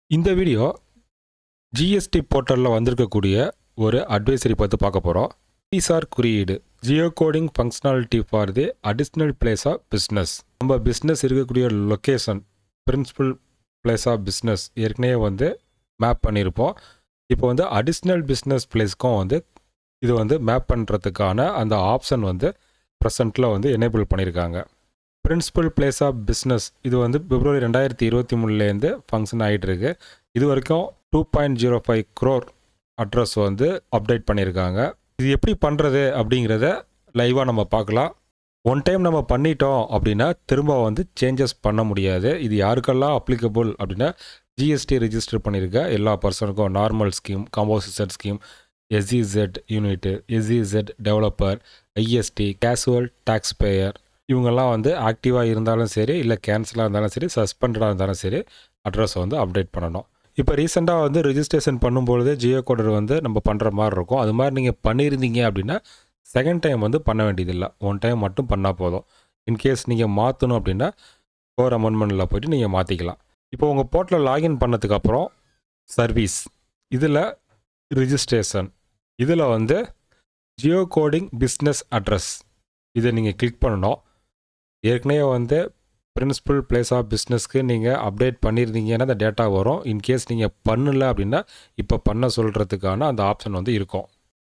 இந்த video GST போர்ட்டலில் வந்திருக்கக்கூடிய ஒரு அட்வைசரி பார்த்து பார்க்க போகிறோம் பிசார் குறியீடு geo coding functionality for the additional place of business நம்ம பிஸ்னஸ் இருக்கக்கூடிய location principal place of business ஏற்கனவே வந்து மேப் பண்ணியிருப்போம் இப்போ வந்து அடிஷ்னல் பிஸ்னஸ் பிளேஸ்க்கும் வந்து இது வந்து மேப் பண்ணுறதுக்கான அந்த ஆப்ஷன் வந்து ப்ரெசண்ட்டில் வந்து எனேபிள் பண்ணியிருக்காங்க பிரின்சிபல் பிளேஸ் ஆஃப் பிஸ்னஸ் இது வந்து பிப்ரவரி ரெண்டாயிரத்தி இருபத்தி மூணுலேருந்து ஃபங்க்ஷன் ஆகிட்டு இருக்கு இது வரைக்கும் two point zero five crore address வந்து அப்டேட் பண்ணியிருக்காங்க இது எப்படி பண்ணுறது அப்படிங்கிறத லைவாக நம்ம பார்க்கலாம் ஒன் டைம் நம்ம பண்ணிட்டோம் அப்படின்னா திரும்ப வந்து சேஞ்சஸ் பண்ண முடியாது இது யாருக்கெல்லாம் அப்ளிகபிள் அப்படின்னா ஜிஎஸ்டி ரிஜிஸ்டர் பண்ணியிருக்க எல்லா பர்சனுக்கும் normal scheme composition scheme SEZ unit SEZ developer ISD casual tax payer இவங்கெல்லாம் வந்து ஆக்டிவாக இருந்தாலும் சரி இல்லை கேன்சலாக இருந்தாலும் சரி சஸ்பெண்டடாக இருந்தாலும் சரி அட்ரஸை வந்து அப்டேட் பண்ணணும் இப்போ ரீசெண்டாக வந்து ரிஜிஸ்ட்ரேஷன் பண்ணும்பொழுது ஜியோ கோடர் வந்து நம்ம பண்ணுற மாதிரி இருக்கும் அது மாதிரி நீங்கள் பண்ணியிருந்தீங்க அப்படின்னா செகண்ட் டைம் வந்து பண்ண வேண்டியதில்லை ஒன் டைம் மட்டும் பண்ணால் போதும் இன்கேஸ் நீங்கள் மாற்றணும் அப்படின்னா ஃபோர் அமெண்ட்மெண்ட்டில் போயிட்டு நீங்கள் மாற்றிக்கலாம் இப்போ உங்கள் போர்ட்டில் லாகின் பண்ணதுக்கப்புறம் சர்வீஸ் இதில் ரிஜிஸ்ட்ரேஷன் இதில் வந்து ஜியோ கோடிங் பிஸ்னஸ் அட்ரஸ் இதை நீங்கள் கிளிக் பண்ணணும் ஏற்கனவே வந்து பிரின்சிபல் பிளேஸ் ஆஃப் பிஸ்னஸ்க்கு நீங்கள் அப்டேட் பண்ணியிருந்தீங்கன்னா அந்த டேட்டா வரும் இன்கேஸ் நீங்கள் பண்ணல அப்படின்னா இப்போ பண்ண சொல்கிறதுக்கான அந்த ஆப்ஷன் வந்து இருக்கும்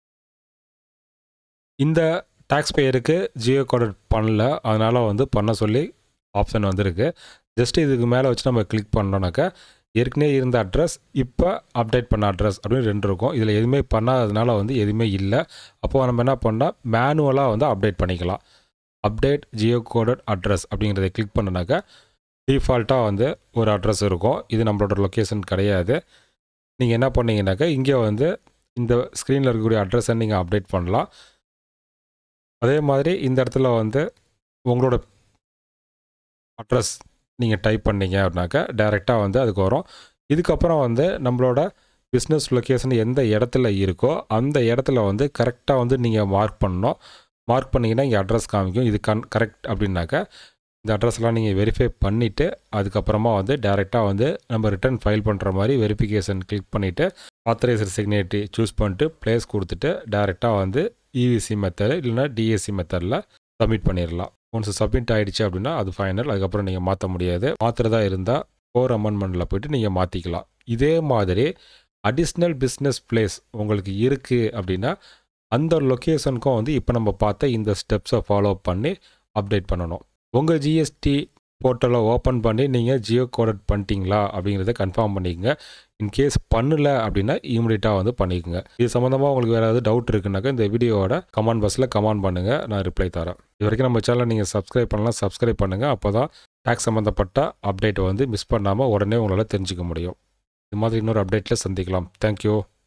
இந்த டேக்ஸ் பேயருக்கு ஜியோ கோடட் பண்ணல அதனால் வந்து பண்ண சொல்லி ஆப்ஷன் வந்திருக்கு ஜஸ்ட் இதுக்கு மேலே வச்சு நம்ம கிளிக் பண்ணோன்னாக்கா ஏற்கனவே இருந்த அட்ரஸ் இப்போ அப்டேட் பண்ண அட்ரஸ் அப்படின்னு ரெண்டு இருக்கும் இதில் எதுவுமே பண்ணாததுனால வந்து எதுவுமே இல்லை அப்போது நம்ம என்ன பண்ணால் மேனுவலாக வந்து அப்டேட் பண்ணிக்கலாம் அப்டேட் ஜியோ கோடட் அட்ரஸ் அப்படிங்கிறத கிளிக் பண்ணனாக்கா டிஃபால்ட்டாக வந்து ஒரு அட்ரஸ் இருக்கும் இது நம்மளோட லொக்கேஷன் கிடையாது நீங்கள் என்ன பண்ணீங்கன்னாக்கா இங்கே வந்து இந்த ஸ்க்ரீனில் இருக்கக்கூடிய அட்ரஸை நீங்கள் அப்டேட் பண்ணலாம் அதே மாதிரி இந்த இடத்துல வந்து உங்களோட அட்ரஸ் நீங்கள் டைப் பண்ணீங்க அப்படின்னாக்கா டைரெக்டாக வந்து அதுக்கு வரும் இதுக்கப்புறம் வந்து நம்மளோட பிஸ்னஸ் லொக்கேஷன் எந்த இடத்துல இருக்கோ அந்த இடத்துல வந்து கரெக்டாக வந்து நீங்கள் மார்க் பண்ணணும் மார்க் பண்ணிங்கன்னா இங்கே அட்ரஸ் காமிக்கும் இது கன் கரெக்ட் அப்படின்னாக்கா இந்த அட்ரஸ்லாம் நீங்கள் வெரிஃபை பண்ணிவிட்டு அதுக்கப்புறமா வந்து டேரெக்டாக வந்து நம்ம ரிட்டர்ன் ஃபைல் பண்ணுற மாதிரி வெரிஃபிகேஷன் கிளிக் பண்ணிவிட்டு ஆத்தரைசர் சிக்னேட்டி சூஸ் பண்ணிட்டு ப்ளேஸ் கொடுத்துட்டு டேரெக்டாக வந்து இவிசி மெத்தடு இல்லைனா டிஎஸ்சி மெத்தடில் சப்மிட் பண்ணிடலாம் ஒன்ஸ் சப்மிட் ஆகிடுச்சு அப்படின்னா அது ஃபைனல் அதுக்கப்புறம் நீங்கள் மாற்ற முடியாது மாற்றுறதா இருந்தால் ஃபோர் அமெண்ட்மெண்ட்டில் போய்ட்டு நீங்கள் மாற்றிக்கலாம் இதே மாதிரி அடிஷ்னல் பிஸ்னஸ் பிளேஸ் உங்களுக்கு இருக்குது அப்படின்னா அந்த லொக்கேஷனுக்கும் வந்து இப்போ நம்ம பார்த்த இந்த ஸ்டெப்ஸை ஃபாலோ பண்ணி அப்டேட் பண்ணணும் உங்கள் ஜிஎஸ்டி போர்ட்டலை ஓப்பன் பண்ணி நீங்கள் ஜியோ கோடட் பண்ணிட்டீங்களா அப்படிங்கிறத கன்ஃபார்ம் பண்ணிக்கங்க இன்கேஸ் பண்ணல அப்படின்னா இமீடியட்டாக வந்து பண்ணிக்கோங்க இது சம்மந்தமாக உங்களுக்கு வேறு ஏதாவது டவுட் இருக்குனாக்கா இந்த வீடியோவோட கமெண்ட் பாக்ஸில் கமெண்ட் பண்ணுங்கள் நான் ரிப்ளை தரேன் இது வரைக்கும் நம்ம சேனலை நீங்கள் சப்ஸ்கிரைப் பண்ணலாம் சப்ஸ்கிரைப் பண்ணுங்கள் அப்போ தான் டேக்ஸ் சம்மந்தப்பட்ட அப்டேட்டை வந்து மிஸ் பண்ணாமல் உடனே உங்களால் தெரிஞ்சுக்க முடியும் இது மாதிரி இன்னொரு அப்டேட்டில் சந்திக்கலாம் தேங்க்யூ